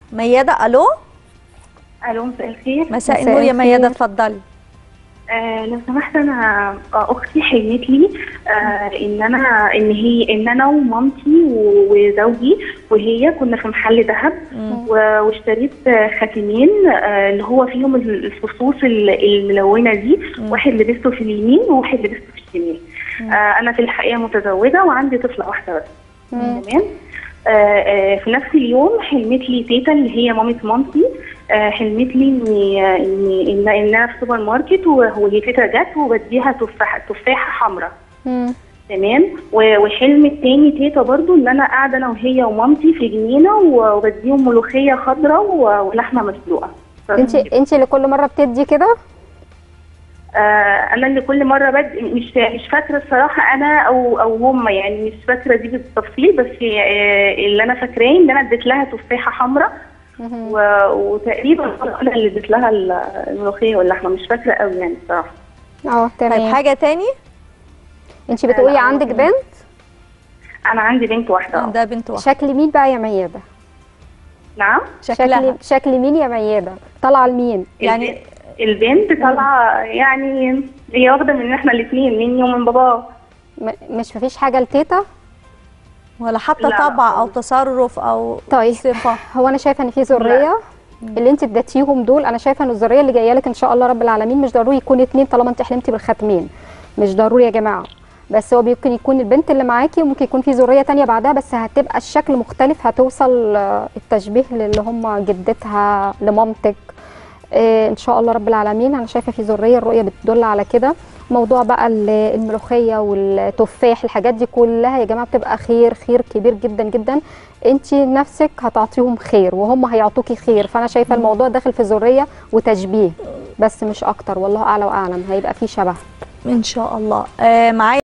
ميادة الو الو مساء الخير مساء مساء النور يا الخير. ميادة اتفضلي آه لو سمحت انا آه اختي حلمت لي آه ان انا ان هي ان انا ومامتي و- وزوجي وهي كنا في محل ذهب و- واشتريت آه، خاتمين آه اللي هو فيهم الفصوص ال- الملونه دي واحد لبسته في اليمين وواحد لبسته في الشمال آه انا في الحقيقه متزوجه وعندي طفله واحده بس تمام آه آه في نفس اليوم حلمت لي تيتا اللي هي مامة مامتي آه حلمت لي اني اني ان ان انا في سوبر ماركت و- وهي تيتا جت وبديها تفاحه تفاحه حمراء مم. تمام و- وحلم التاني تيتا برضو ان انا قاعده انا وهي ومامتي في جنينه و- وبديهم ملوخيه خضراء و- ولحمه مسلوقه انت انت اللي كل مره بتدي كده آه انا اللي كل مره بد مش مش فاكره الصراحه انا او او هم يعني مش فاكره دي بالتفصيل بس آه اللي انا فاكراه ان انا اديت لها تفاحه حمراء و- وتقريبا انا اللي اديت لها ال- الملوخيه واللحمه مش فاكره قوي يعني الصراحه اه طيب تمام حاجة تاني انت بتقولي لا، عندك هو- بنت انا عندي بنت واحده آه. ده بنت واحدة شكل مين بقى يا ميادة نعم شكلها شكل شكل مين يا ميادة طالعه لمين يعني البنت طالعه يعني هي واخده من احنا الاثنين مني ومن باباه م- مش مفيش حاجه لتيتا ولا حتى لا، لا طبع او خالص. تصرف او طيب صفة هو انا شايفه ان في ذريه اللي انت اديتيهم دول انا شايفه ان الذريه اللي جايه لك ان شاء الله رب العالمين مش ضروري يكون اتنين طالما انت حلمتي بالختمين مش ضروري يا جماعه بس هو ممكن يكون البنت اللي معاكي وممكن يكون في ذريه تانية بعدها بس هتبقى الشكل مختلف هتوصل آه، التشبيه للي هم جدتها لمامتك آه، ان شاء الله رب العالمين انا شايفه في ذريه الرؤيه بتدل على كده موضوع بقى ال- الملوخيه والتفاح الحاجات دي كلها يا جماعه بتبقى خير خير كبير جدا جدا انت نفسك هتعطيهم خير وهم هيعطوكي خير فانا شايفه الموضوع داخل في ذريه وتشبيه بس مش اكتر والله اعلى واعلم هيبقى في شبه ان شاء الله آه معايا